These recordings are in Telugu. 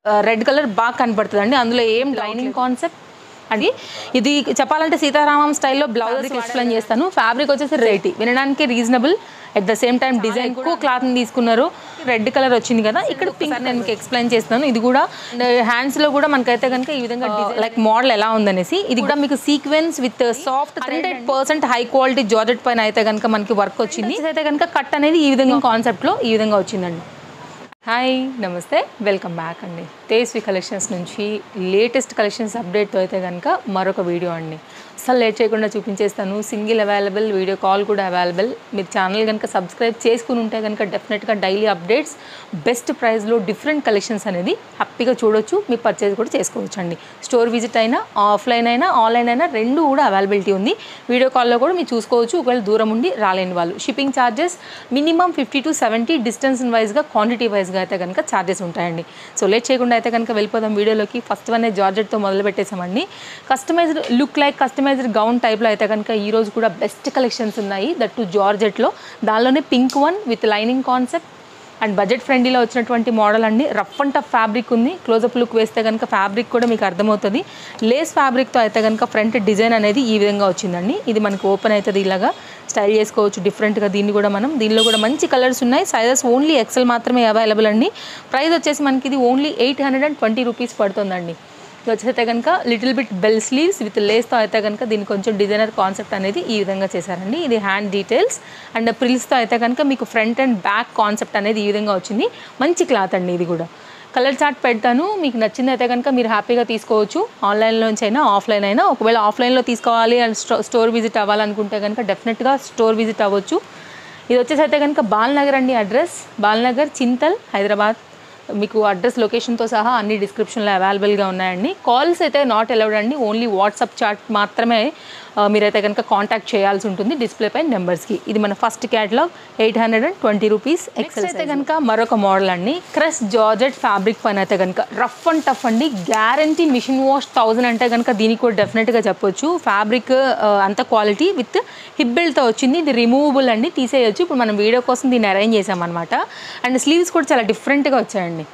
రెడ్ కలర్ బాగా కనపడుతుంది అండి అందులో ఏం లైనింగ్ కాన్సెప్ట్ అండి ఇది చెప్పాలంటే సీతారామం స్టైల్లో బ్లౌజ్ ఎక్స్ప్లెయిన్ చేస్తాను ఫ్యాబ్రిక్ వచ్చేసి రేట్ వినడానికి reasonable at the same time design ఎక్కువ క్లాత్ తీసుకున్నారు రెడ్ కలర్ వచ్చింది కదా ఇక్కడ పింక్ నేను మీకు ఎక్స్ప్లెయిన్ చేస్తాను ఇది కూడా హ్యాండ్స్ లో కూడా మనకైతే కనుక ఈ విధంగా లైక్ మోడల్ ఎలా ఉందనేసి ఇది కూడా మీకు sequence with soft hundred percent high quality georgette పైన అయితే కనుక మనకి వర్క్ వచ్చింది అయితే కనుక కట్ అనేది ఈ విధంగా కాన్సెప్ట్ లో ఈ విధంగా వచ్చిందండి హాయ్ నమస్తే వెల్కమ్ బ్యాక్ అండి తేస్వి కలెక్షన్స్ నుంచి లేటెస్ట్ కలెక్షన్స్ అప్డేట్తో అయితే కనుక మరొక వీడియో అండి అసలు లేట్ చేయకుండా చూపించేస్తాను సింగిల్ అవైలబుల్ వీడియో కాల్ కూడా అవైలబుల్ మీరు ఛానల్ కనుక సబ్స్క్రైబ్ చేసుకుని ఉంటే కనుక డెఫినెట్గా డైలీ అప్డేట్స్ బెస్ట్ ప్రైస్లో డిఫరెంట్ కలెక్షన్స్ అనేది హ్యాపీగా చూడొచ్చు మీ పర్చేజ్ కూడా చేసుకోవచ్చు అండి స్టోర్ విజిట్ అయినా ఆఫ్లైన్ అయినా ఆన్లైన్ అయినా రెండు కూడా అవైలబిలిటీ ఉంది వీడియో కాల్లో కూడా మీరు చూసుకోవచ్చు ఒకవేళ దూరం ఉండి రాలేని వాళ్ళు shipping charges minimum fifty to seventy distance వైజ్గా క్వాంటిటీ వైజ్గా అయితే కనుక ఛార్జెస్ ఉంటాయండి సో లేట్ చేయకుండా అయితే కనుక వెళ్ళిపోదాం వీడియోలోకి ఫస్ట్ వన్ జార్జెట్తో మొదలు పెట్టేసామండి customized look like customized gown టైప్లో అయితే కనుక ఈ రోజు కూడా బెస్ట్ కలెక్షన్స్ ఉన్నాయి దట్ టు జార్జెట్లో దానిలోనే pink one with lining concept and budget ఫ్రెండ్లీలో వచ్చినటువంటి మోడల్ అండి రఫ్ అండ్ టఫ్ ఫ్యాబ్రిక్ ఉంది క్లోజప్ లుక్ వేస్తే కనుక ఫ్యాబ్రిక్ కూడా మీకు అర్థమవుతుంది లేస్ ఫ్యాబ్రిక్తో అయితే కనుక ఫ్రంట్ డిజైన్ అనేది ఈ విధంగా వచ్చిందండి ఇది మనకి ఓపెన్ అవుతుంది ఇలాగా స్టైల్ చేసుకోవచ్చు డిఫరెంట్గా దీన్ని కూడా మనం దీనిలో కూడా మంచి కలర్స్ ఉన్నాయి సైజెస్ ఓన్లీ ఎక్సెల్ మాత్రమే అవైలబుల్ అండి ప్రైస్ వచ్చేసి మనకి ఇది only eight hundred and twenty rupees పడుతుందండి ఇది వచ్చేస్తే కనుక little bit bell sleeves with లేస్తో అయితే కనుక దీనికి కొంచెం డిజైనర్ కాన్సెప్ట్ అనేది ఈ విధంగా చేశారండి ఇది హ్యాండ్ డీటెయిల్స్ అండ్ ప్రిల్స్తో అయితే కనుక మీకు ఫ్రంట్ అండ్ బ్యాక్ కాన్సెప్ట్ అనేది ఈ విధంగా వచ్చింది మంచి క్లాత్ అండి ఇది కూడా కలర్ చార్ట్ పెడతాను మీకు నచ్చింది అయితే కనుక మీరు హ్యాపీగా తీసుకోవచ్చు ఆన్లైన్లోంచి అయినా ఆఫ్లైన్ అయినా ఒకవేళ ఆఫ్లైన్లో తీసుకోవాలి అండ్ స్టో స్టోర్ విజిట్ అవ్వాలనుకుంటే కనుక డెఫినెట్గా స్టోర్ విజిట్ అవ్వచ్చు ఇది వచ్చేసి అయితే కనుక బాల్నగర్ అండి అడ్రస్ బాల్నగర్ చింతల్ హైదరాబాద్ మీకు అడ్రస్ లొకేషన్తో సహా అన్ని డిస్క్రిప్షన్లో అవైలబుల్గా ఉన్నాయండి కాల్స్ అయితే నాట్ అలౌడ్ అండి ఓన్లీ వాట్సాప్ చాట్ మాత్రమే ఆ, మీరైతే కనుక కాంటాక్ట్ చేయాల్సి ఉంటుంది డిస్ప్లే పై నెంబర్స్కి ఇది మన first catalogue eight hundred and twenty rupees XL అయితే కనుక మరొక మోడల్ అండి క్రస్ జార్జెట్ ఫ్యాబ్రిక్ పైన అయితే కనుక రఫ్ అండ్ టఫ్ అండి గ్యారంటీ మిషన్ వాష్ థౌజండ్ అంటే కనుక దీనికి కూడా డెఫినెట్గా చెప్పొచ్చు ఫ్యాబ్రిక్ అంత క్వాలిటీ విత్ హిబ్బెల్తో వచ్చింది ఇది రిమూవబుల్ అండి తీసేయొచ్చు ఇప్పుడు మనం వీడియో కోసం దీన్ని అరేంజ్ చేసామన్నమాట అండ్ స్లీవ్స్ కూడా చాలా డిఫరెంట్గా వచ్చాయండి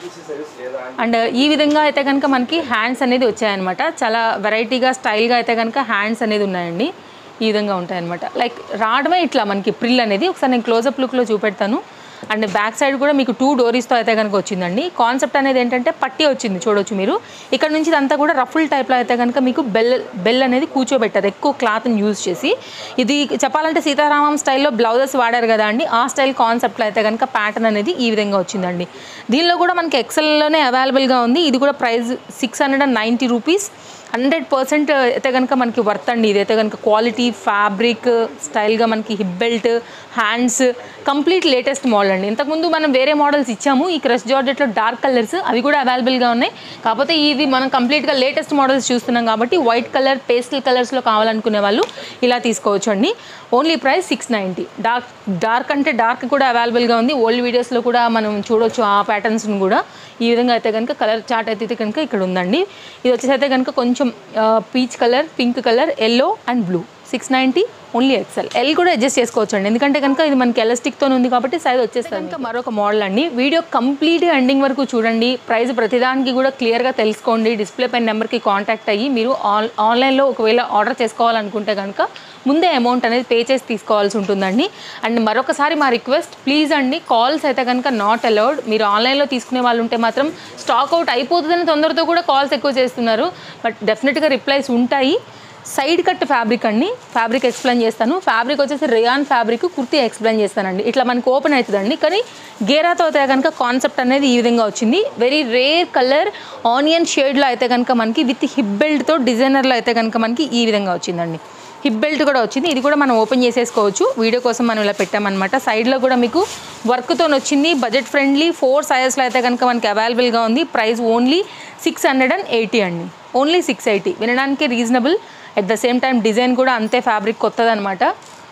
అండ్ ఈ విధంగా అయితే కనుక మనకి హ్యాండ్స్ అనేది వచ్చాయన్నమాట చాలా వెరైటీగా స్టైల్గా అయితే కనుక హ్యాండ్స్ అనేది ఉన్నాయండి ఈ విధంగా ఉంటాయన్నమాట లైక్ రావడమే ఇట్లా మనకి ప్రిల్ అనేది ఒకసారి నేను క్లోజప్ లుక్లో చూపెడతాను అండ్ బ్యాక్ సైడ్ కూడా మీకు టూ డోరీస్తో అయితే కనుక వచ్చిందండి కాన్సెప్ట్ అనేది ఏంటంటే పట్టి వచ్చింది చూడొచ్చు మీరు ఇక్కడ నుంచి ఇదంతా కూడా రఫుల్ టైప్లో అయితే కనుక మీకు బెల్ బెల్ అనేది కూర్చోబెట్టారు ఎక్కువ క్లాత్ని యూజ్ చేసి ఇది చెప్పాలంటే సీతారామం స్టైల్లో బ్లౌజెస్ వాడారు కదా అండి ఆ స్టైల్ కాన్సెప్ట్లో అయితే కనుక ప్యాటర్న్ అనేది ఈ విధంగా వచ్చిందండి దీనిలో కూడా మనకి ఎక్సెల్లోనే అవైలబుల్గా ఉంది ఇది కూడా price six hundred and ninety rupees hundred percent అయితే కనుక మనకి వర్త్ అండి ఇది అయితే కనుక క్వాలిటీ ఫ్యాబ్రిక్ స్టైల్గా మనకి hip belt hands complete latest model అండి ఇంతకుముందు మనం వేరే మోడల్స్ ఇచ్చాము ఈ క్రష్ జార్జెట్లో డార్క్ కలర్స్ అవి కూడా అవైలబుల్గా ఉన్నాయి కాకపోతే ఇది మనం కంప్లీట్గా లేటెస్ట్ మోడల్స్ చూస్తున్నాం కాబట్టి వైట్ కలర్ పేస్టల్ కలర్స్లో కావాలనుకునే వాళ్ళు ఇలా తీసుకోవచ్చు అండి only price six ninety dark dark అంటే డార్క్ కూడా అవైలబుల్గా ఉంది ఓల్డ్ వీడియోస్లో కూడా మనం చూడొచ్చు ఆ ప్యాటర్న్స్ని కూడా ఈ విధంగా అయితే కనుక కలర్ చార్ట్ అయితే కనుక ఇక్కడ ఉందండి ఇది వచ్చేసి అయితే కనుక కొంచెం peach colour pink colour yellow and blue six ninety only XL L కూడా అడ్జస్ట్ చేసుకోవచ్చు అండి ఎందుకంటే కనుక ఇది మనకి ఎలాస్టిక్తో ఉంది కాబట్టి సైజ్ వచ్చేస్తుంది ఇంకా మరొక మోడల్ అండి వీడియో కంప్లీట్గా ఎండింగ్ వరకు చూడండి ప్రైస్ ప్రతిదానికి కూడా క్లియర్గా తెలుసుకోండి డిస్ప్లే పైన నెంబర్కి కాంటాక్ట్ అయ్యి మీరు ఆన్ ఆన్లైన్లో ఒకవేళ ఆర్డర్ చేసుకోవాలనుకుంటే కనుక ముందే అమౌంట్ అనేది పే చేసి తీసుకోవాల్సి ఉంటుందండి అండ్ మరొకసారి మా రిక్వెస్ట్ ప్లీజ్ అండి కాల్స్ అయితే కనుక నాట్ అలౌడ్ మీరు ఆన్లైన్లో తీసుకునే వాళ్ళు ఉంటే మాత్రం స్టాక్ అవుట్ అయిపోతుందని తొందరతో కూడా కాల్స్ ఎక్కువ చేస్తున్నారు బట్ డెఫినెట్గా రిప్లైస్ ఉంటాయి సైడ్ కట్ ఫ్యాబ్రిక్ అండి ఫ్యాబ్రిక్ ఎక్స్ప్లెయిన్ చేస్తాను ఫ్యాబ్రిక్ వచ్చేసి రియాన్ ఫ్యాబ్రిక్ కుర్తీ ఎక్స్ప్లెయిన్ చేస్తానండి ఇట్లా మనకి ఓపెన్ అవుతుందండి కానీ గేరాతో అయితే కనుక కాన్సెప్ట్ అనేది ఈ విధంగా వచ్చింది వెరీ రేర్ కలర్ ఆనియన్ షేడ్లో అయితే కనుక మనకి విత్ హిప్ బెల్ట్తో డిజైనర్లో అయితే కనుక మనకి ఈ విధంగా వచ్చిందండి హిప్ బెల్ట్ కూడా వచ్చింది ఇది కూడా మనం ఓపెన్ చేసేసుకోవచ్చు వీడియో కోసం మనం ఇలా పెట్టామన్నమాట సైడ్లో కూడా మీకు వర్క్తో వచ్చింది బడ్జెట్ ఫ్రెండ్లీ ఫోర్ సైజెస్లో అయితే కనుక మనకి అవైలబుల్గా ఉంది price only six hundred and eighty అండి ఓన్లీ సిక్స్ ఎయిటీ వినడానికి reasonable at the same time design కూడా అంతే ఫ్యాబ్రిక్ కొత్తదనమాట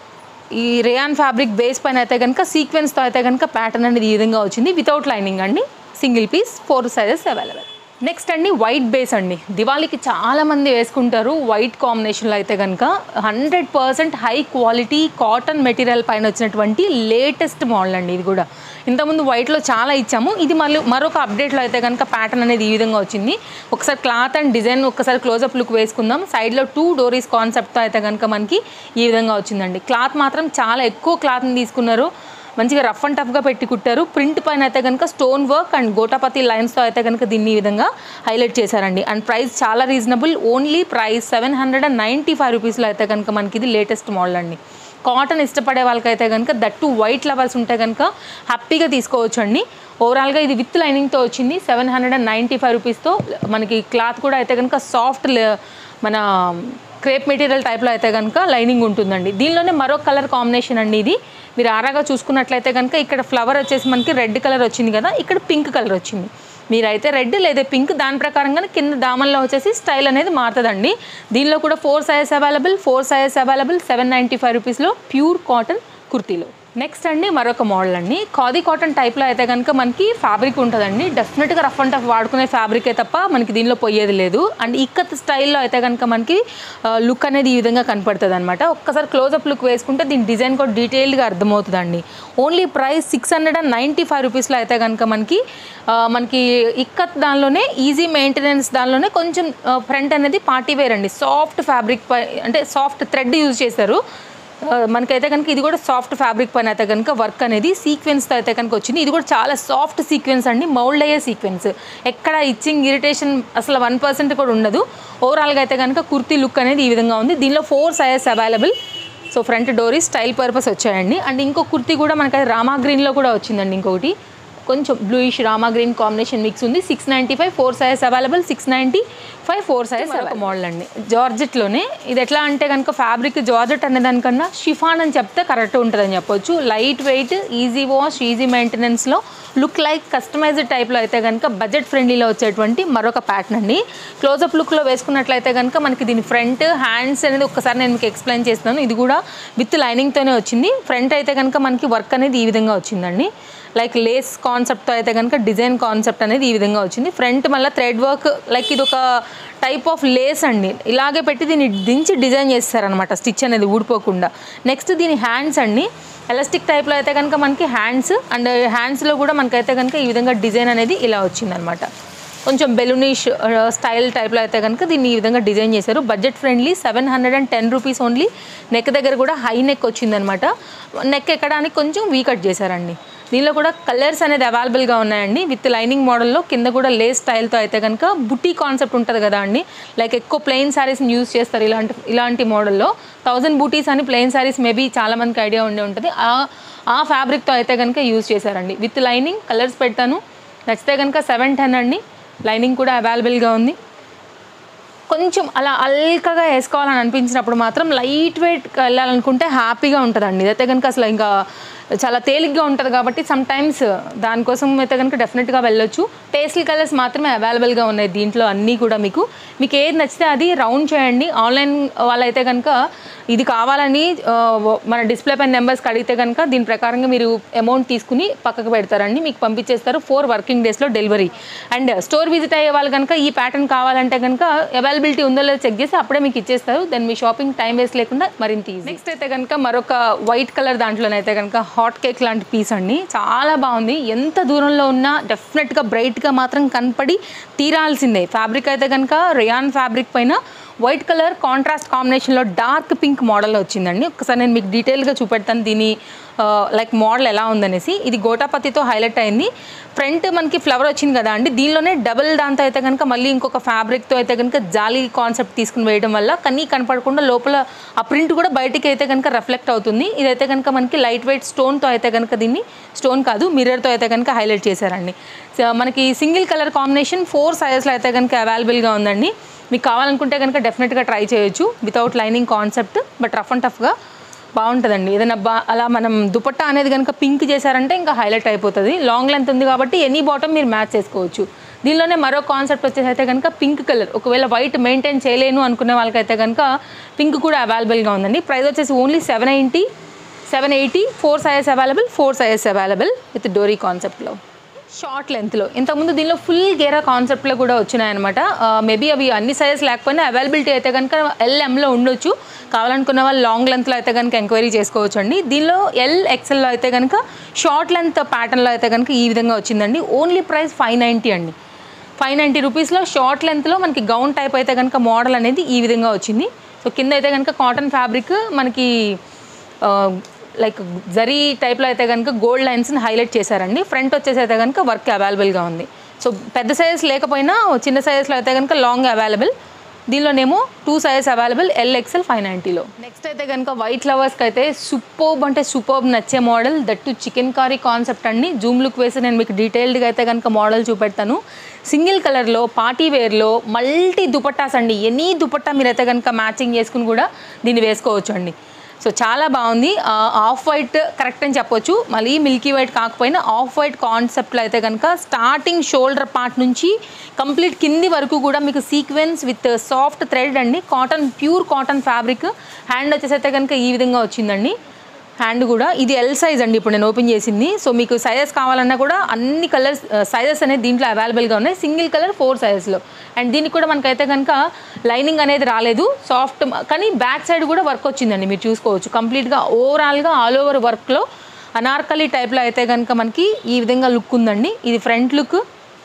ఈ రేయాన్ ఫ్యాబ్రిక్ బేస్ పైన అయితే కనుక సీక్వెన్స్తో అయితే కనుక ప్యాటర్న్ అనేది ఈ విధంగా వచ్చింది వితౌట్ లైనింగ్ అండి single piece four sizes available next అండి వైట్ బేస్ అండి దివాళీకి చాలా మంది వేసుకుంటారు వైట్ కాంబినేషన్లో అయితే కనుక hundred percent high quality cotton material పైన వచ్చినటువంటి లేటెస్ట్ మోడల్ అండి ఇది కూడా ఇంతకుముందు వైట్లో చాలా ఇచ్చాము ఇది మళ్ళీ మరొక అప్డేట్లో అయితే కనుక ప్యాటర్న్ అనేది ఈ విధంగా వచ్చింది ఒకసారి క్లాత్ అండ్ డిజైన్ ఒకసారి క్లోజప్ లుక్ వేసుకుందాం సైడ్లో టూ డోరీస్ కాన్సెప్ట్తో అయితే కనుక మనకి ఈ విధంగా వచ్చిందండి క్లాత్ మాత్రం చాలా ఎక్కువ క్లాత్ని తీసుకున్నారు మంచిగా రఫ్ అండ్ టఫ్గా పెట్టి కుట్టారు ప్రింట్ పైన అయితే కనుక స్టోన్ వర్క్ అండ్ గోటాపతి లైన్స్తో అయితే కనుక దీన్ని ఈ విధంగా హైలైట్ చేశారండి అండ్ ప్రైస్ చాలా reasonable only price seven hundred and ninety five రూపీస్లో అయితే కనుక మనకి ఇది లేటెస్ట్ మోడల్ అండి కాటన్ ఇష్టపడే వాళ్ళకైతే కనుక దట్టు వైట్ లవర్స్ ఉంటే కనుక హ్యాపీగా తీసుకోవచ్చు అండి ఓవరాల్గా ఇది విత్ లైనింగ్తో వచ్చింది seven hundred and ninety five రూపీస్తో మనకి క్లాత్ కూడా అయితే కనుక సాఫ్ట్ మన క్రేప్ మెటీరియల్ టైప్లో అయితే కనుక లైనింగ్ ఉంటుందండి దీనిలోనే మరో కలర్ కాంబినేషన్ అండి ఇది మీరు ఆరాగా చూసుకున్నట్లయితే కనుక ఇక్కడ ఫ్లవర్ వచ్చేసి మనకి రెడ్ కలర్ వచ్చింది కదా ఇక్కడ పింక్ కలర్ వచ్చింది మీరైతే రెడ్ లేదా పింక్ దాని ప్రకారంగా కింద దామన్లో వచ్చేసి స్టైల్ అనేది మారుతుందండి దీనిలో కూడా four sizes available four sizes available seven ninety five రూపీస్లో ప్యూర్ కాటన్ కుర్తీలో నెక్స్ట్ అండి మరొక మోడల్ అండి ఖాదీ కాటన్ టైప్లో అయితే కనుక మనకి ఫ్యాబ్రిక్ ఉంటుందండి డెఫినెట్గా రఫ్ అండ్ టఫ్ వాడుకునే ఫ్యాబ్రికే తప్ప మనకి దీనిలో పోయేది లేదు అండ్ ఇక్కత్ స్టైల్లో అయితే కనుక మనకి లుక్ అనేది ఈ విధంగా కనపడుతుంది అనమాట ఒక్కసారి క్లోజప్ లుక్ వేసుకుంటే దీని డిజైన్ కూడా డీటెయిల్గా అర్థమవుతుందండి only price six hundred and ninety five రూపీస్లో అయితే కనుక మనకి ఆ, మనకి ఇక్కత్ దానిలోనే ఈజీ మెయింటెనెన్స్ దానిలోనే కొంచెం ఫ్రంట్ అనేది పార్టీ వేర్ అండి సాఫ్ట్ ఫ్యాబ్రిక్ పై అంటే సాఫ్ట్ థ్రెడ్ యూజ్ చేశారు ఆ, మనకైతే కనుక ఇది కూడా సాఫ్ట్ ఫ్యాబ్రిక్ పైన అయితే కనుక వర్క్ అనేది సీక్వెన్స్తో అయితే కనుక వచ్చింది ఇది కూడా చాలా సాఫ్ట్ సీక్వెన్స్ అండి మౌల్డ్ అయ్యే సీక్వెన్స్ ఎక్కడ ఇచ్చింగ్ ఇరిటేషన్ అసలు వన్ పర్సెంట్ కూడా ఉండదు ఓవరాల్గా అయితే కనుక కుర్తీ లుక్ అనేది ఈ విధంగా ఉంది దీనిలో four sizes available so front డోరీ స్టైల్ పర్పస్ వచ్చాయండి అండ్ ఇంకో కుర్తీ కూడా మనకి రామా గ్రీన్లో కూడా వచ్చిందండి ఇంకొకటి కొంచెం బ్లూయిష్ రామా గ్రీన్ కాంబినేషన్ మిక్స్ ఉంది six ninety five four size available six ninety five four size ఒక మోడల్ అండి జార్జెట్లోనే ఇది ఎట్లా అంటే కనుక ఫ్యాబ్రిక్ జార్జెట్ అనే దానికన్నా షిఫాన్ అని చెప్తే కరెక్ట్ ఉంటుందని చెప్పొచ్చు light weight easy wash easy మెయింటెనెన్స్లో లుక్ లైక్ కస్టమైజ్డ్ టైప్లో అయితే కనుక బడ్జెట్ ఫ్రెండ్లీలో వచ్చేటువంటి మరొక ప్యాటర్న్ అండి క్లోజప్ లుక్లో వేసుకున్నట్లయితే కనుక మనకి దీని ఫ్రంట్ హ్యాండ్స్ అనేది ఒక్కసారి నేను మీకు ఎక్స్ప్లెయిన్ చేస్తున్నాను ఇది కూడా విత్ లైనింగ్తోనే వచ్చింది ఫ్రంట్ అయితే కనుక మనకి వర్క్ అనేది ఈ విధంగా వచ్చిందండి లైక్ లేస్ కాన్సెప్ట్తో అయితే కనుక డిజైన్ కాన్సెప్ట్ అనేది ఈ విధంగా వచ్చింది ఫ్రంట్ మళ్ళీ థ్రెడ్ వర్క్ లైక్ ఇది ఒక టైప్ ఆఫ్ లేస్ అండి ఇలాగే పెట్టి దీన్ని దించి డిజైన్ చేస్తారనమాట స్టిచ్ అనేది ఊడిపోకుండా నెక్స్ట్ దీని హ్యాండ్స్ అండి ఎలాస్టిక్ టైప్లో అయితే కనుక మనకి హ్యాండ్స్ అండ్ హ్యాండ్స్లో కూడా మనకైతే కనుక ఈ విధంగా డిజైన్ అనేది ఇలా వచ్చిందనమాట కొంచెం బెలూనిష్ స్టైల్ టైప్లో అయితే కనుక దీన్ని ఈ విధంగా డిజైన్ చేశారు budget friendly seven hundred and ten rupees only neck దగ్గర కూడా హై నెక్ వచ్చిందనమాట నెక్ ఎక్కడానికి కొంచెం వీ కట్ చేశారండి దీనిలో కూడా కలర్స్ అనేది అవైలబుల్గా ఉన్నాయండి విత్ లైనింగ్ మోడల్లో కింద కూడా లేస్ స్టైల్తో అయితే కనుక బుటీ కాన్సెప్ట్ ఉంటుంది కదా అండి లైక్ ఎక్కువ ప్లెయిన్ శారీస్ని యూస్ చేస్తారు ఇలాంటి ఇలాంటి మోడల్లో థౌజండ్ బూటీస్ అని ప్లెయిన్ శారీస్ మేబీ చాలా మందికి ఐడియా ఉండే ఉంటుంది ఆ ఆ ఫ్యాబ్రిక్తో అయితే కనుక యూస్ చేశారండి విత్ లైనింగ్ కలర్స్ పెడతాను నచ్చితే కనుక సెవెన్ టెన్ అండి లైనింగ్ కూడా అవైలబుల్గా ఉంది కొంచెం అలా అల్కగా వేసుకోవాలని అనిపించినప్పుడు మాత్రం లైట్ వెయిట్ వెళ్ళాలనుకుంటే హ్యాపీగా ఉంటుందండి ఇదైతే కనుక అసలు ఇంకా చాలా తేలిగ్గా ఉంటుంది కాబట్టి సమ్ టైమ్స్ దానికోసం అయితే కనుక డెఫినెట్గా వెళ్ళొచ్చు పేస్టల్ కలర్స్ మాత్రమే అవైలబుల్గా ఉన్నాయి దీంట్లో అన్నీ కూడా మీకు మీకు ఏది నచ్చితే అది రౌండ్ చేయండి ఆన్లైన్ వాళ్ళైతే కనుక ఇది కావాలని ఆ, మన డిస్ప్లే పైన నెంబర్స్కి అడిగితే కనుక దీని ప్రకారంగా మీరు అమౌంట్ తీసుకుని పక్కకు పెడతారండి మీకు పంపించేస్తారు ఫోర్ వర్కింగ్ డేస్లో డెలివరీ అండ్ స్టోర్ విజిట్ అయ్యే వాళ్ళు కనుక ఈ ప్యాటర్న్ కావాలంటే కనుక అవైలబిలిటీ ఉందో లేదో చెక్ చేసి అప్పుడే మీకు ఇచ్చేస్తారు దెన్ మీ షాపింగ్ టైం వేస్ట్ లేకుండా మరింత ఈజీ నెక్స్ట్ అయితే కనుక మరొక వైట్ కలర్ దాంట్లోనైతే కనుక హాట్ కేక్ లాంటి పీస్ అండి చాలా బాగుంది ఎంత దూరంలో ఉన్నా డెఫినెట్గా బ్రైట్గా మాత్రం కనపడి తీరాల్సిందే ఫ్యాబ్రిక్ అయితే కనుక రియాన్ ఫ్యాబ్రిక్ పైన వైట్ కలర్ కాంట్రాస్ట్ కాంబినేషన్లో డార్క్ పింక్ మోడల్ వచ్చిందండి ఒకసారి నేను మీకు డీటెయిల్గా చూపెడతాను దీని లైక్ మోడల్ ఎలా ఉందనేసి ఇది గోటాపతితో హైలైట్ అయింది ఫ్రంట్ మనకి ఫ్లవర్ వచ్చింది కదా అండి దీనిలోనే డబుల్ దాంతో అయితే కనుక మళ్ళీ ఇంకొక ఫ్యాబ్రిక్తో అయితే కనుక జాలీ కాన్సెప్ట్ తీసుకుని వేయడం వల్ల కన్నీ కనపడకుండా లోపల ఆ ప్రింట్ కూడా బయటికి అయితే కనుక రిఫ్లెక్ట్ అవుతుంది ఇదైతే కనుక మనకి లైట్ వెయిట్ స్టోన్తో అయితే కనుక దీన్ని స్టోన్ కాదు మిర్రర్తో అయితే కనుక హైలైట్ చేశారండి సో మనకి సింగిల్ కలర్ కాంబినేషన్ ఫోర్ సైజెస్లో అయితే కనుక అవైలబుల్గా ఉందండి మీకు కావాలనుకుంటే కనుక డెఫినెట్గా ట్రై చేయొచ్చు without lining concept but rough and టఫ్గా బాగుంటుందండి ఏదైనా బా అలా మనం దుపట్టా అనేది కనుక పింక్ చేశారంటే ఇంకా హైలైట్ అయిపోతుంది లాంగ్ లెంత్ ఉంది కాబట్టి ఎనీ బాటమ్ మీరు మ్యాచ్ చేసుకోవచ్చు దీనిలోనే మరో కాన్సెప్ట్ వచ్చేసి అయితే కనుక పింక్ కలర్ ఒకవేళ వైట్ మెయింటైన్ చేయలేను అనుకునే వాళ్ళకైతే కనుక పింక్ కూడా అవైలబుల్గా ఉందండి ప్రైస్ వచ్చేసి only seven eighty seven eighty four sizes available four sizes available with డోరీ కాన్సెప్ట్లో షార్ట్ లెంత్లో ఇంతకుముందు దీనిలో ఫుల్ గేరా కాన్సెప్ట్లో కూడా వచ్చినాయన్నమాట మేబీ అవి అన్ని సైజెస్ లేకపోయినా అవైలబిలిటీ అయితే కనుక ఎల్ఎంలో ఉండొచ్చు కావాలనుకున్న వాళ్ళు లాంగ్ లెంత్లో అయితే కనుక ఎంక్వైరీ చేసుకోవచ్చు అండి దీనిలో ఎల్ ఎక్సెల్లో అయితే కనుక షార్ట్ లెంత్ ప్యాటర్న్లో అయితే కనుక ఈ విధంగా వచ్చిందండి ఓన్లీ ప్రైస్ ఫైవ్ నైంటీ అండి ఫైవ్ నైంటీ రూపీస్లో షార్ట్ లెంత్లో మనకి గౌన్ టైప్ అయితే కనుక మోడల్ అనేది ఈ విధంగా వచ్చింది సో కింద అయితే కనుక కాటన్ ఫ్యాబ్రిక్ మనకి లైక్ జరీ టైప్లో అయితే కనుక గోల్డ్ లైన్స్ని హైలైట్ చేశారండి ఫ్రంట్ వచ్చేసి అయితే కనుక వర్క్ అవైలబుల్గా ఉంది సో పెద్ద సైజ్ లేకపోయినా చిన్న సైజ్లో అయితే కనుక లాంగ్ అవైలబుల్ దీనిలోనేమో two sizes available L XL five నైంటీలో నెక్స్ట్ అయితే కనుక వైట్ లవర్స్కి అయితే సూపర్బ్ అంటే సూపర్బ్ నచ్చే model that chikankari concept అండి జూమ్ లుక్ వేసి నేను మీకు డీటెయిల్డ్గా అయితే కనుక మోడల్ చూపెడతాను సింగిల్ కలర్లో పార్టీ వేర్లో మల్టీ దుపట్టాస్ అండి ఎనీ దుపట్టా మీరైతే కనుక మ్యాచింగ్ చేసుకుని కూడా దీన్ని వేసుకోవచ్చు అండి సో చాలా బాగుంది ఆ, ఆఫ్ వైట్ కరెక్ట్ అని చెప్పొచ్చు మళ్ళీ మిల్కీ వైట్ కాకపోయినా ఆఫ్ వైట్ కాన్సెప్ట్లో అయితే కనుక స్టార్టింగ్ షోల్డర్ పార్ట్ నుంచి కంప్లీట్ కింది వరకు కూడా మీకు సీక్వెన్స్ విత్ సాఫ్ట్ థ్రెడ్ అండి cotton pure cotton fabric hand వచ్చేసి అయితే కనుక ఈ విధంగా వచ్చిందండి హ్యాండ్ కూడా ఇది ఎల్ సైజ్ అండి ఇప్పుడు నేను ఓపెన్ చేసింది సో మీకు సైజెస్ కావాలన్నా కూడా అన్ని కలర్స్ సైజెస్ అనేది దీంట్లో అవైలబుల్గా ఉన్నాయి సింగిల్ కలర్ ఫోర్ సైజెస్లో అండ్ దీనికి కూడా మనకైతే కనుక లైనింగ్ అనేది రాలేదు సాఫ్ట్ కానీ బ్యాక్ సైడ్ కూడా వర్క్ వచ్చిందండి మీరు చూసుకోవచ్చు కంప్లీట్గా ఓవరాల్గా ఆల్ ఓవర్ వర్క్లో అనార్కలి టైప్లో అయితే కనుక మనకి ఈ విధంగా లుక్ ఉందండి ఇది ఫ్రంట్ లుక్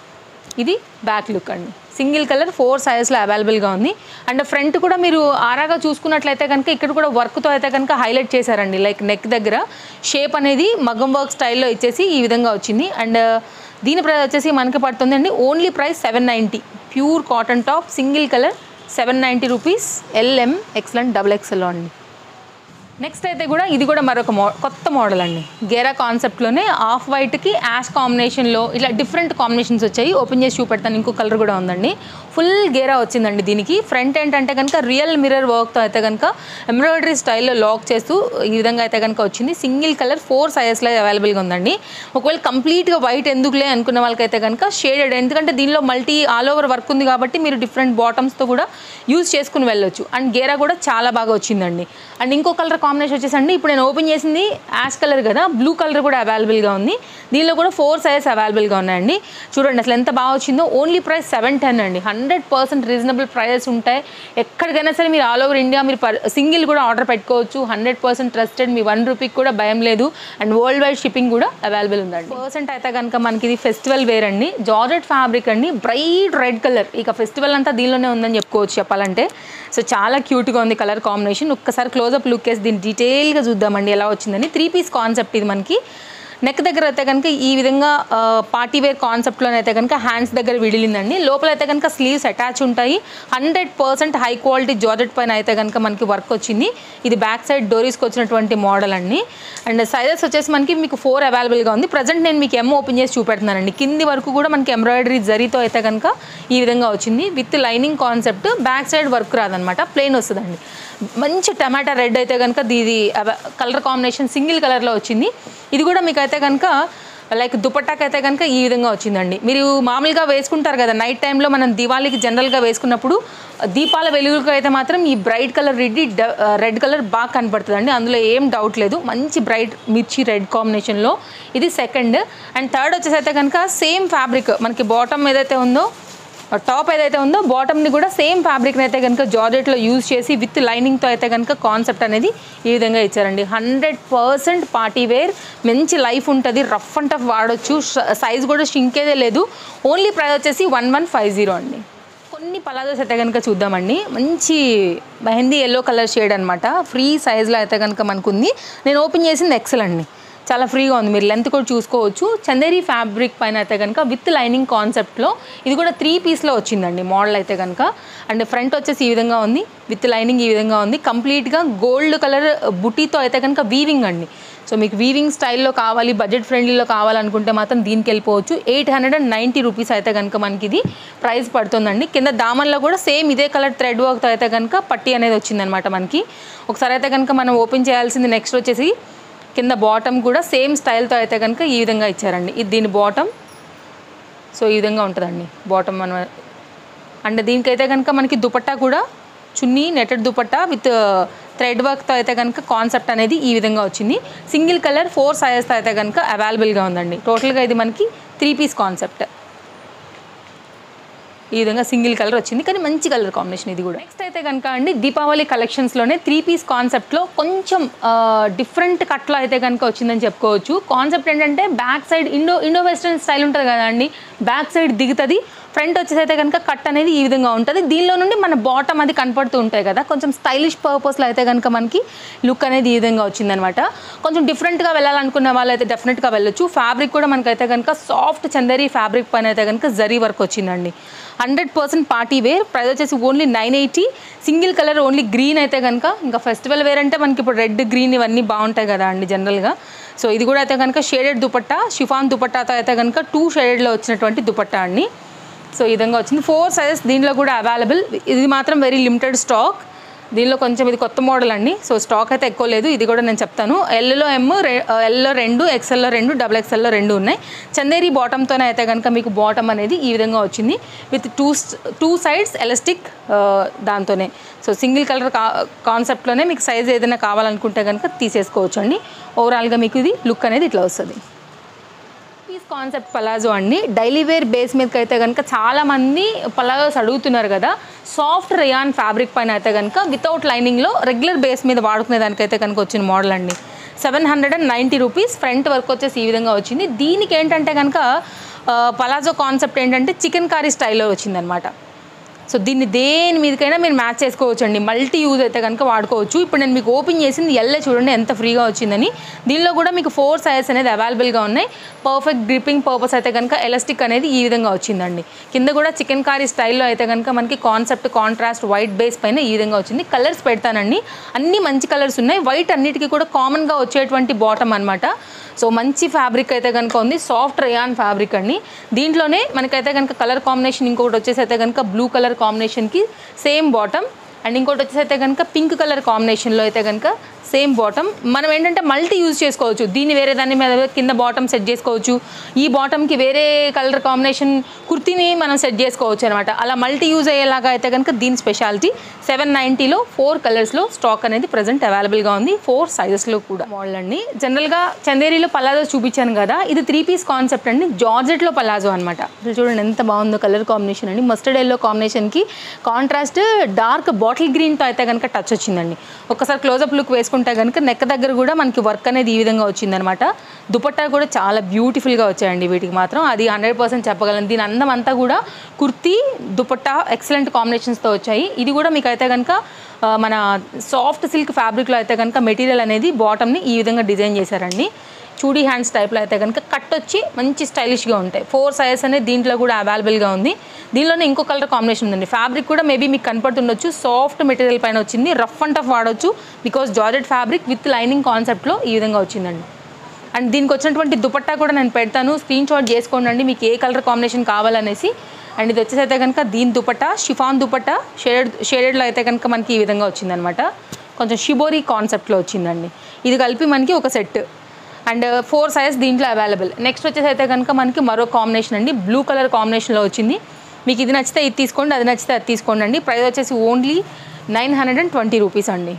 ఇది బ్యాక్ లుక్ అండి సింగిల్ కలర్ ఫోర్ సైజెస్లో అవైలబుల్గా ఉంది అండ్ ఫ్రంట్ కూడా మీరు ఆరాగా చూసుకున్నట్లయితే కనుక ఇక్కడ కూడా వర్క్తో అయితే కనుక హైలైట్ చేశారండి లైక్ నెక్ దగ్గర షేప్ అనేది మగ్గం వర్క్ స్టైల్లో ఇచ్చేసి ఈ విధంగా వచ్చింది అండ్ దీని ప్రైస్ వచ్చేసి మనకి పడుతుందండి only price seven ninety pure cotton top single colour seven ninety rupees L M excellent double ఎక్స్ఎల్లో అండి నెక్స్ట్ అయితే కూడా ఇది కూడా మరొక మో కొత్త మోడల్ అండి గేరా కాన్సెప్ట్లోనే ఆఫ్ వైట్కి యాష్ కాంబినేషన్లో ఇలా డిఫరెంట్ కాంబినేషన్స్ వచ్చాయి ఓపెన్ చేసి చూపెడతాను ఇంకో కలర్ కూడా ఉందండి ఫుల్ గేరా వచ్చిందండి దీనికి ఫ్రంట్ ఏంటంటే కనుక రియల్ మిర్రర్ వర్క్తో అయితే కనుక ఎంబ్రాయిడరీ స్టైల్లో లాక్ చేస్తూ ఈ విధంగా అయితే కనుక వచ్చింది సింగిల్ కలర్ ఫోర్ సైజెస్లో అవైలబుల్గా ఉందండి ఒకవేళ కంప్లీట్గా వైట్ ఎందుకులే అనుకున్న వాళ్ళకైతే కనుక షేడెడ్ ఎందుకంటే దీనిలో మల్టీ ఆల్ ఓవర్ వర్క్ ఉంది కాబట్టి మీరు డిఫరెంట్ బాటమ్స్తో కూడా యూజ్ చేసుకుని వెళ్ళొచ్చు అండ్ గేరా కూడా చాలా బాగా వచ్చిందండి అండ్ ఇంకో కలర్ కాంబినేషన్ వచ్చేసండి ఇప్పుడు నేను ఓపెన్ చేసింది యాష్ కలర్ కదా బ్లూ కలర్ కూడా అవైలబుల్గా ఉంది దీనిలో కూడా ఫోర్ సైజెస్ అవైలబుల్గా ఉన్నాయండి చూడండి అసలు ఎంత బాగా వచ్చిందో ఓన్లీ ప్రైస్ సెవెన్ టెన్ అండి హండ్రెడ్ పర్సెంట్ రీజనబుల్ ప్రైజెస్ ఉంటాయి ఎక్కడికైనా సరే మీరు ఆల్ ఓవర్ ఇండియా మీరు సింగిల్ కూడా ఆర్డర్ పెట్టుకోవచ్చు హండ్రెడ్ పర్సెంట్ ట్రస్టెడ్ మీ వన్ రూపీకి కూడా భయం లేదు అండ్ వరల్డ్ వైడ్ షిప్పింగ్ కూడా అవైలబుల్ ఉందండి పర్సెంట్ అయితే కనుక మనకి ఇది ఫెస్టివల్ వేర్ అండి జార్జెట్ ఫ్యాబ్రిక్ అండి బ్రైట్ రెడ్ కలర్ ఇక ఫెస్టివల్ అంతా దీనిలోనే ఉందని చెప్పుకోవచ్చు చెప్పాలంటే సో చాలా క్యూట్గా ఉంది కలర్ కాంబినేషన్ ఒక్కసారి క్లోజప్ లుక్ వేసి దీన్ని డీటెయిల్గా చూద్దామండి ఎలా వచ్చిందని త్రీ పీస్ కాన్సెప్ట్ ఇది మనకి నెక్ దగ్గర అయితే కనుక ఈ విధంగా పార్టీ వేర్ కాన్సెప్ట్లోనే అయితే కనుక హ్యాండ్స్ దగ్గర విడిలిందండి లోపల అయితే కనుక స్లీవ్స్ అటాచ్ ఉంటాయి hundred percent high quality georgette పైన అయితే కనుక మనకి వర్క్ వచ్చింది ఇది బ్యాక్ సైడ్ డోరీస్కి వచ్చినటువంటి మోడల్ అండి అండ్ సైజెస్ వచ్చేసి మనకి మీకు ఫోర్ అవైలబుల్గా ఉంది ప్రజెంట్ నేను మీకు ఎమ్ ఓపెన్ చేసి చూపెడుతున్నానండి కింది వరకు కూడా మనకి ఎంబ్రాయిడరీ జరీతో అయితే కనుక ఈ విధంగా వచ్చింది with lining concept back side work రాదనమాట ప్లెయిన్ వస్తుందండి మంచి టమాటా రెడ్ అయితే కనుక ఇది కలర్ కాంబినేషన్ సింగిల్ కలర్లో వచ్చింది ఇది కూడా మీకు అయితే కనుక లైక్ దుపట్టాకి అయితే కనుక ఈ విధంగా వచ్చిందండి మీరు మామూలుగా వేసుకుంటారు కదా నైట్ టైంలో మనం దివాళీకి జనరల్గా వేసుకున్నప్పుడు దీపాల వెలుగులకు అయితే మాత్రం ఈ bright colour red red colour బాగా కనపడుతుందండి అందులో ఏం డౌట్ లేదు మంచి బ్రైట్ మిర్చి రెడ్ కాంబినేషన్లో ఇది సెకండ్ అండ్ థర్డ్ వచ్చేసి అయితే కనుక సేమ్ ఫ్యాబ్రిక్ మనకి బాటమ్ ఏదైతే ఉందో టాప్ ఏదైతే ఉందో బాటమ్ని కూడా సేమ్ ఫ్యాబ్రిక్ని అయితే కనుక జార్జెట్లో యూజ్ చేసి విత్ లైనింగ్తో అయితే కనుక కాన్సెప్ట్ అనేది ఈ విధంగా ఇచ్చారండి హండ్రెడ్ పర్సెంట్ పార్టీ వేర్ మంచి లైఫ్ ఉంటుంది రఫ్ అండ్ టఫ్ వాడొచ్చు సైజ్ కూడా షింకేదే లేదు ఓన్లీ ప్రైస్ వచ్చేసి వన్ వన్ ఫైవ్ జీరో అండి కొన్ని పలాజోస్ అయితే కనుక చూద్దామండి మంచి మెహందీ ఎల్లో కలర్ షేడ్ అనమాట ఫ్రీ సైజ్లో అయితే కనుక మనకు ఉంది నేను ఓపెన్ చేసింది ఎక్సెల్ అండి చాలా ఫ్రీగా ఉంది మీరు లెంత్ కూడా చూసుకోవచ్చు చందేరి ఫ్యాబ్రిక్ పైన అయితే కనుక విత్ లైనింగ్ కాన్సెప్ట్లో ఇది కూడా త్రీ పీస్లో వచ్చిందండి మోడల్ అయితే కనుక అండ్ ఫ్రంట్ వచ్చేసి ఈ విధంగా ఉంది విత్ లైనింగ్ ఈ విధంగా ఉంది కంప్లీట్గా గోల్డ్ కలర్ బుటీతో అయితే కనుక వీవింగ్ అండి సో మీకు వీవింగ్ స్టైల్లో కావాలి బడ్జెట్ ఫ్రెండ్లీలో కావాలనుకుంటే మాత్రం దీనికి వెళ్ళిపోవచ్చు eight hundred and ninety rupees అయితే కనుక మనకి ఇది ప్రైస్ పడుతుందండి కింద దామన్లో కూడా సేమ్ ఇదే కలర్ థ్రెడ్ వర్క్తో అయితే కనుక పట్టి అనేది వచ్చిందనమాట మనకి ఒకసారి అయితే కనుక మనం ఓపెన్ చేయాల్సింది నెక్స్ట్ వచ్చేసి కింద బాటమ్ కూడా సేమ్ స్టైల్తో అయితే కనుక ఈ విధంగా ఇచ్చారండి ఇది దీని బాటమ్ సో ఈ విధంగా ఉంటుందండి బాటమ్ మన అండ్ దీనికైతే కనుక మనకి దుపట్టా కూడా chunni netted dupatta with thread వర్క్తో అయితే కనుక కాన్సెప్ట్ అనేది ఈ విధంగా వచ్చింది సింగిల్ కలర్ ఫోర్ సైజెస్తో అయితే కనుక అవైలబుల్గా ఉందండి టోటల్గా ఇది మనకి త్రీ పీస్ కాన్సెప్ట్ ఈ విధంగా సింగిల్ కలర్ వచ్చింది కానీ మంచి కలర్ కాంబినేషన్ ఇది కూడా నెక్స్ట్ అయితే కనుక అండి దీపావళి కలెక్షన్స్లోనే త్రీ పీస్ కాన్సెప్ట్లో కొంచెం డిఫరెంట్ కట్లో అయితే కనుక వచ్చిందని చెప్పుకోవచ్చు కాన్సెప్ట్ ఏంటంటే back side Indo Indo western style ఉంటుంది కదా అండి బ్యాక్ సైడ్ దిగుతుంది ఫ్రంట్ వచ్చేసి అయితే కనుక కట్ అనేది ఈ విధంగా ఉంటుంది దీనిలో నుండి మన బాటమ్ అది కనపడుతూ ఉంటాయి కదా కొంచెం స్టైలిష్ పర్పస్లో అయితే కనుక మనకి లుక్ అనేది ఈ విధంగా వచ్చిందనమాట కొంచెం డిఫరెంట్గా వెళ్ళాలనుకున్న వాళ్ళు అయితే డెఫినెట్గా వెళ్ళొచ్చు ఫ్యాబ్రిక్ కూడా మనకైతే కనుక సాఫ్ట్ చందేరి ఫ్యాబ్రిక్ పైన అయితే కనుక జరీ వర్క్ వచ్చిందండి hundred percent party wear price వచ్చేసి only nine eighty single colour only green అయితే కనుక ఇంకా ఫెస్టివల్ వేర్ అంటే మనకి ఇప్పుడు రెడ్ గ్రీన్ ఇవన్నీ బాగుంటాయి కదా అండి జనరల్గా సో ఇది కూడా అయితే కనుక షేడెడ్ దుపట్టా షిఫాన్ దుపట్టాతో అయితే కనుక టూ షేడెడ్లో వచ్చినటువంటి దుపట్టా అండి సో ఈ విధంగా వచ్చింది ఫోర్ సైజెస్ దీనిలో కూడా అవైలబుల్ ఇది మాత్రం వెరీ లిమిటెడ్ స్టాక్ దీనిలో కొంచెం ఇది కొత్త మోడల్ అండి సో స్టాక్ అయితే ఎక్కువ లేదు ఇది కూడా నేను చెప్తాను ఎల్లో ఎమ్ ఎల్లో రెండు ఎక్సెల్లో రెండు డబుల్ ఎక్సెల్లో రెండు ఉన్నాయి చందేరి బాటమ్తోనే అయితే కనుక మీకు బాటమ్ అనేది ఈ విధంగా వచ్చింది with two two sides elastic దాంతోనే సో సింగిల్ కలర్ కా కాన్సెప్ట్లోనే మీకు సైజ్ ఏదైనా కావాలనుకుంటే కనుక తీసేసుకోవచ్చు అండి ఓవరాల్గా మీకు ఇది లుక్ అనేది ఇట్లా వస్తుంది పీస్ కాన్సెప్ట్ పలాజో అండి డైలీ వేర్ బేస్ మీదకి అయితే కనుక చాలామంది పలాజోస్ అడుగుతున్నారు కదా సాఫ్ట్ రేయాన్ ఫ్యాబ్రిక్ పైన అయితే కనుక వితౌట్ లైనింగ్లో రెగ్యులర్ బేస్ మీద వాడుకునే దానికైతే కనుక వచ్చిన మోడల్ అండి seven hundred and ninety rupees front work వచ్చేసి ఈ విధంగా వచ్చింది దీనికి ఏంటంటే కనుక పలాజో కాన్సెప్ట్ ఏంటంటే చికెన్ కర్రీ స్టైల్లో వచ్చిందనమాట సో దీన్ని దేని మీదకైనా మీరు మ్యాచ్ చేసుకోవచ్చు అండి మల్టీ యూజ్ అయితే కనుక వాడుకోవచ్చు ఇప్పుడు నేను మీకు ఓపెన్ చేసింది ఎల్లే చూడండి ఎంత ఫ్రీగా వచ్చిందని దీనిలో కూడా మీకు ఫోర్ సైజెస్ అనేది అవైలబుల్గా ఉన్నాయి పర్ఫెక్ట్ గ్రిప్పింగ్ పర్పస్ అయితే కనుక ఎలాస్టిక్ అనేది ఈ విధంగా వచ్చిందండి కింద కూడా చికెన్ కారీ స్టైల్లో అయితే కనుక మనకి కాన్సెప్ట్ కాంట్రాస్ట్ వైట్ బేస్ పైన ఈ విధంగా వచ్చింది కలర్స్ పెడతానండి అన్ని మంచి కలర్స్ ఉన్నాయి వైట్ అన్నిటికీ కూడా కామన్గా వచ్చేటువంటి బాటమ్ అనమాట సో మంచి ఫ్యాబ్రిక్ అయితే కనుక ఉంది సాఫ్ట్ రేయాన్ ఫ్యాబ్రిక్ అండి దీంట్లోనే మనకైతే కనుక కలర్ కాంబినేషన్ ఇంకొకటి వచ్చేసి అయితే కనుక బ్లూ కలర్ కాంబినేషన్కి సేమ్ బాటమ్ అండ్ ఇంకోటి వచ్చేసి అయితే కనుక పింక్ కలర్ కాంబినేషన్లో అయితే కనుక సేమ్ బాటమ్ మనం ఏంటంటే మల్టీ యూజ్ చేసుకోవచ్చు దీన్ని వేరే దాని మీద కింద బాటమ్ సెట్ చేసుకోవచ్చు ఈ బాటమ్కి వేరే కలర్ కాంబినేషన్ కుర్తీని మనం సెట్ చేసుకోవచ్చు అనమాట అలా మల్టీ యూజ్ అయ్యేలాగా అయితే కనుక దీని స్పెషాలిటీ సెవెన్ నైంటీలో ఫోర్ కలర్స్లో స్టాక్ అనేది ప్రజెంట్ అవైలబుల్గా ఉంది ఫోర్ సైజెస్లో కూడా మోడల్ అండి జనరల్గా చందేరిలో పలాజో చూపించాను కదా ఇది త్రీ పీస్ కాన్సెప్ట్ అండి జార్జెట్లో పలాజో అనమాట ఇది చూడండి ఎంత బాగుందో కలర్ కాంబినేషన్ అండి మస్టర్డ్ ఎల్లో కాంబినేషన్కి కాంట్రాస్ట్ డార్క్ బాటిల్ గ్రీన్తో అయితే కనుక టచ్ వచ్చిందండి ఒకసారి క్లోజప్ లుక్ వేసుకుంటే కనుక నెక్ దగ్గర కూడా మనకి వర్క్ అనేది ఈ విధంగా వచ్చిందనమాట దుపట్టా కూడా చాలా బ్యూటిఫుల్గా వచ్చాయండి వీటికి మాత్రం అది హండ్రెడ్ పర్సెంట్ చెప్పగలను దీని అందం అంతా కూడా కుర్తీ దుపట్టా ఎక్సలెంట్ కాంబినేషన్స్తో వచ్చాయి ఇది కూడా మీకు అయితే కనుక ఆ, మన సాఫ్ట్ సిల్క్ ఫ్యాబ్రిక్లో అయితే కనుక మెటీరియల్ అనేది బాటమ్ని ఈ విధంగా డిజైన్ చేశారండి చూడీ హ్యాండ్స్ టైప్లో అయితే కనుక కట్ వచ్చి మంచి స్టైలిష్గా ఉంటాయి ఫోర్ సైజెస్ అనేది దీంట్లో కూడా అవైలబుల్గా ఉంది దీనిలోనే ఇంకో కలర్ కాంబినేషన్ ఉందండి ఫ్యాబ్రిక్ కూడా మేబీ మీకు కనపడుతుండొచ్చు సాఫ్ట్ మెటీరియల్ పైన వచ్చింది రఫ్ అండ్ టఫ్ వాడొచ్చు because georgette fabric with lining కాన్సెప్ట్లో ఈ విధంగా వచ్చిందండి అండ్ దీనికి వచ్చినటువంటి దుపట్టా కూడా నేను పెడతాను స్క్రీన్ షాట్ చేసుకోండి అండి మీకు ఏ కలర్ కాంబినేషన్ కావాలనేసి అండ్ ఇది వచ్చేసి అయితే కనుక దీని దుపట్టా షిఫాన్ దుపట్టా షేడెడ్ షేడెడ్లో అయితే కనుక మనకి ఈ విధంగా వచ్చిందనమాట కొంచెం షిబోరీ కాన్సెప్ట్లో వచ్చిందండి ఇది కలిపి మనకి ఒక సెట్ అండ్ ఫోర్ సైజ్ దీంట్లో అవైలబుల్ నెక్స్ట్ వచ్చేసి అయితే కనుక మనకి మరో కాంబినేషన్ అండి బ్లూ కలర్ కాంబినేషన్లో వచ్చింది మీకు ఇది నచ్చితే ఇది తీసుకోండి అది నచ్చితే అది తీసుకోండి అండి ప్రైస్ వచ్చేసి only nine hundred and twenty rupees అండి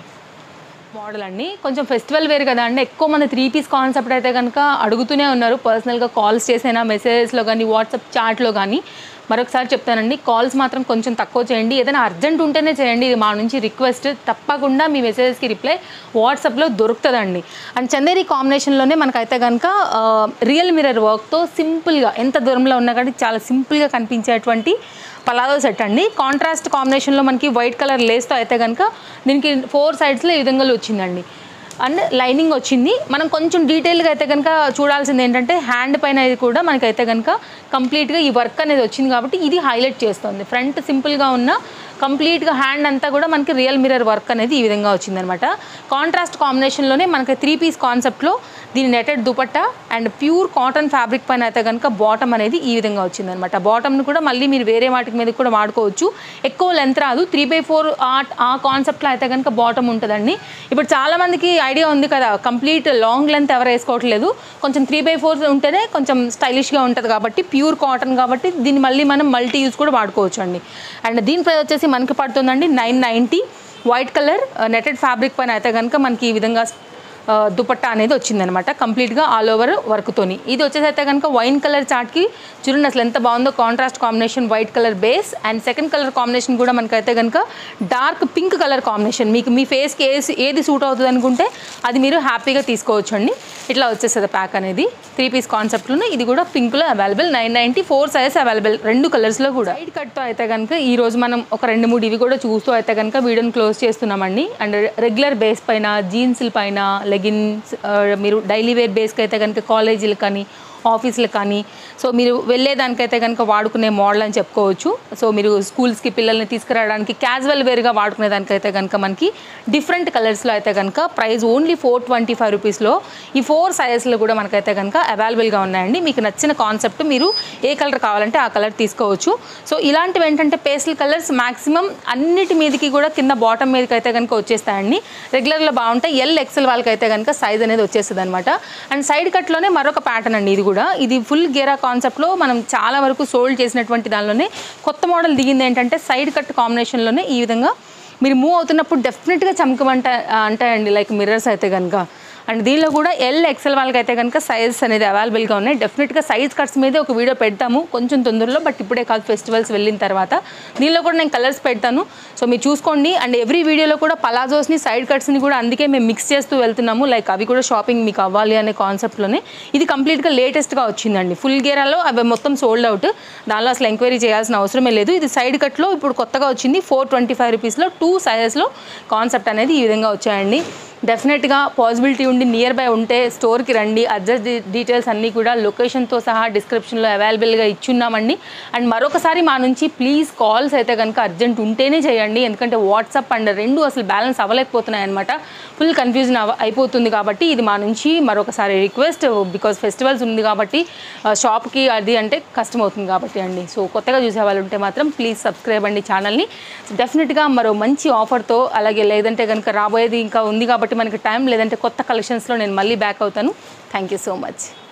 మోడల్ అండి కొంచెం ఫెస్టివల్ వేర్ కదా అండి ఎక్కువ మంది త్రీ పీస్ కాన్సెప్ట్ అయితే కనుక అడుగుతూనే ఉన్నారు పర్సనల్గా కాల్స్ చేసైనా మెసేజెస్లో కానీ వాట్సాప్ చాట్లో కానీ మరొకసారి చెప్తానండి కాల్స్ మాత్రం కొంచెం తక్కువ చేయండి ఏదైనా అర్జెంట్ ఉంటేనే చేయండి ఇది మా నుంచి రిక్వెస్ట్ తప్పకుండా మీ మెసేజెస్కి రిప్లై వాట్సాప్లో దొరుకుతుందండి అండ్ చందేరి కాంబినేషన్లోనే మనకైతే కనుక రియల్ మిరర్ వర్క్తో సింపుల్గా ఎంత దూరంలో ఉన్నా కానీ చాలా సింపుల్గా కనిపించేటువంటి పలాదో సెట్ అండి కాంట్రాస్ట్ కాంబినేషన్లో మనకి వైట్ కలర్ లేస్తో అయితే కనుక దీనికి ఫోర్ సైడ్స్లో ఈ విధంగా వచ్చిందండి అండ్ లైనింగ్ వచ్చింది మనం కొంచెం డీటెయిల్గా అయితే కనుక చూడాల్సింది ఏంటంటే హ్యాండ్ పైన ఇది కూడా మనకైతే కనుక కంప్లీట్గా ఈ వర్క్ అనేది వచ్చింది కాబట్టి ఇది హైలైట్ చేస్తుంది ఫ్రంట్ సింపుల్గా ఉన్న కంప్లీట్గా హ్యాండ్ అంతా కూడా మనకి రియల్ మిరర్ వర్క్ అనేది ఈ విధంగా వచ్చిందనమాట కాంట్రాస్ట్ కాంబినేషన్లోనే మనకి త్రీ పీస్ కాన్సెప్ట్లో దీని netted dupatta and pure cotton fabric పైన అయితే కనుక బాటమ్ అనేది ఈ విధంగా వచ్చిందనమాట బాటమ్ని కూడా మళ్ళీ మీరు వేరే వాటికి మీద కూడా వాడుకోవచ్చు ఎక్కువ లెంత్ రాదు త్రీ బై ఫోర్ ఆర్ట్ ఆ కాన్సెప్ట్లో అయితే కనుక బాటమ్ ఉంటుందండి ఇప్పుడు చాలామందికి ఐడియా ఉంది కదా కంప్లీట్ లాంగ్ లెంత్ ఎవరు వేసుకోవట్లేదు కొంచెం త్రీ బై ఫోర్ ఉంటేనే కొంచెం స్టైలిష్గా ఉంటుంది కాబట్టి ప్యూర్ కాటన్ కాబట్టి దీన్ని మళ్ళీ మనం మల్టీ యూజ్ కూడా వాడుకోవచ్చు అండి అండ్ దీని ప్రైస్ వచ్చేసి మనకి పడుతుందండి nine ninety white colour netted fabric పైన అయితే కనుక మనకి ఈ విధంగా ఆ, దుపట్టా అనేది వచ్చిందనమాట కంప్లీట్గా ఆల్ ఓవర్ వర్క్తోని ఇది వచ్చేసి అయితే కనుక వైన్ కలర్ చార్ట్కి చూడండి అసలు ఎంత బాగుందో contrast combination white colour base and second colour combination కూడా మనకైతే కనుక డార్క్ పింక్ కలర్ కాంబినేషన్ మీకు మీ ఫేస్కి ఏది ఏది సూట్ అవుతుంది అనుకుంటే అది మీరు హ్యాపీగా తీసుకోవచ్చు అండి ఇట్లా వచ్చేస్తుంది ప్యాక్ అనేది త్రీ పీస్ కాన్సెప్ట్లో ఇది కూడా పింక్లో available nine ninety four size available రెండు కలర్స్లో కూడా సైడ్ కట్తో అయితే కనుక ఈ రోజు మనం ఒక రెండు మూడు ఇవి కూడా చూస్తూ అయితే కనుక వీడియోని క్లోజ్ చేస్తున్నామండి అండ్ రెగ్యులర్ బేస్ పైన జీన్స్ల పైన లెగిన్స్ మీరు డైలీ వేర్ బేస్కి అయితే కనుక కాలేజీలు కానీ ఆఫీసులు కానీ సో మీరు వెళ్ళేదానికైతే కనుక వాడుకునే మోడల్ అని చెప్పుకోవచ్చు సో మీరు స్కూల్స్కి పిల్లల్ని తీసుకురావడానికి క్యాజువల్ వేర్గా వాడుకునే దానికైతే కనుక మనకి డిఫరెంట్ కలర్స్లో అయితే కనుక price only four twenty five రూపీస్లో ఈ ఫోర్ సైజెస్లో కూడా మనకైతే కనుక అవైలబుల్గా ఉన్నాయండి మీకు నచ్చిన కాన్సెప్ట్ మీరు ఏ కలర్ కావాలంటే ఆ కలర్ తీసుకోవచ్చు సో ఇలాంటివి ఏంటంటే పేస్టల్ కలర్స్ మాక్సిమం అన్నిటి మీదకి కూడా కింద బాటమ్ మీదకి అయితే కనుక వచ్చేస్తాయండి రెగ్యులర్లో బాగుంటాయి ఎల్ ఎక్సెల్ వాళ్ళకి అయితే కనుక సైజ్ అనేది వచ్చేస్తుంది అనమాట అండ్ సైడ్ కట్లోనే మరొక ప్యాటర్న్ అండి ఇది కూడా ఇది ఫుల్ గేరా కాన్సెప్ట్లో మనం చాలా వరకు సోల్డ్ చేసినటువంటి దానిలోనే కొత్త మోడల్ దిగింది ఏంటంటే సైడ్ కట్ కాంబినేషన్లోనే ఈ విధంగా మీరు మూవ్ అవుతున్నప్పుడు డెఫినెట్గా చమకమంట అంటాయండి లైక్ మిర్రర్స్ అయితే కనుక అండ్ దీనిలో కూడా ఎల్ ఎక్సెల్ వాళ్ళకి అయితే కనుక సైజెస్ అనేది అవైలబుల్గా ఉన్నాయి డెఫినెట్గా సైజ్ కట్స్ మీదే ఒక వీడియో పెడతాము కొంచెం తొందరలో బట్ ఇప్పుడే కాదు ఫెస్టివల్స్ వెళ్ళిన తర్వాత దీనిలో కూడా నేను కలర్స్ పెడతాను సో మీరు చూసుకోండి అండ్ ఎవ్రీ వీడియోలో కూడా పలాజోస్ని సైడ్ కట్స్ని కూడా అందుకే మేము మిక్స్ చేస్తూ వెళ్తున్నాము లైక్ అవి కూడా షాపింగ్ మీకు అవ్వాలి అనే కాన్సెప్ట్లోనే ఇది కంప్లీట్గా లేటెస్ట్గా వచ్చిందండి ఫుల్ గేరాలో అవి మొత్తం సోల్డ్ అవుట్ దానిలో అసలు ఎంక్వైరీ చేయాల్సిన అవసరమే లేదు ఇది సైడ్ కట్లో ఇప్పుడు కొత్తగా వచ్చింది ఫోర్ ట్వంటీ ఫైవ్ రూపీస్లో టూ సైజెస్లో కాన్సెప్ట్ అనేది ఈ విధంగా వచ్చాయండి డెఫినెట్గా పాసిబిలిటీ ఉండి నియర్ బై ఉంటే స్టోర్కి రండి అడ్రస్ డీటెయిల్స్ అన్నీ కూడా లొకేషన్తో సహా డిస్క్రిప్షన్లో అవైలబుల్గా ఇచ్చున్నామండి అండ్ మరొకసారి మా నుంచి ప్లీజ్ కాల్స్ అయితే కనుక అర్జెంట్ ఉంటేనే చేయండి ఎందుకంటే వాట్సాప్ అండ్ రెండు అసలు బ్యాలెన్స్ అవ్వలేకపోతున్నాయి అనమాట ఫుల్ కన్ఫ్యూజన్ అవ అయిపోతుంది కాబట్టి ఇది మా నుంచి మరొకసారి రిక్వెస్ట్ బికాస్ ఫెస్టివల్స్ ఉంది కాబట్టి ఆ, షాప్కి అది అంటే కష్టం అవుతుంది కాబట్టి అండి సో కొత్తగా చూసే వాళ్ళు ఉంటే మాత్రం ప్లీజ్ సబ్స్క్రైబ్ అండి ఛానల్ని డెఫినెట్గా మరో మంచి ఆఫర్తో అలాగే లేదంటే కనుక రాబోయేది ఇంకా ఉంది కాబట్టి మనకి టైం లేదంటే కొత్త కలెక్షన్స్లో నేను మళ్ళీ బ్యాక్ అవుతాను థ్యాంక్ యూ సో మచ్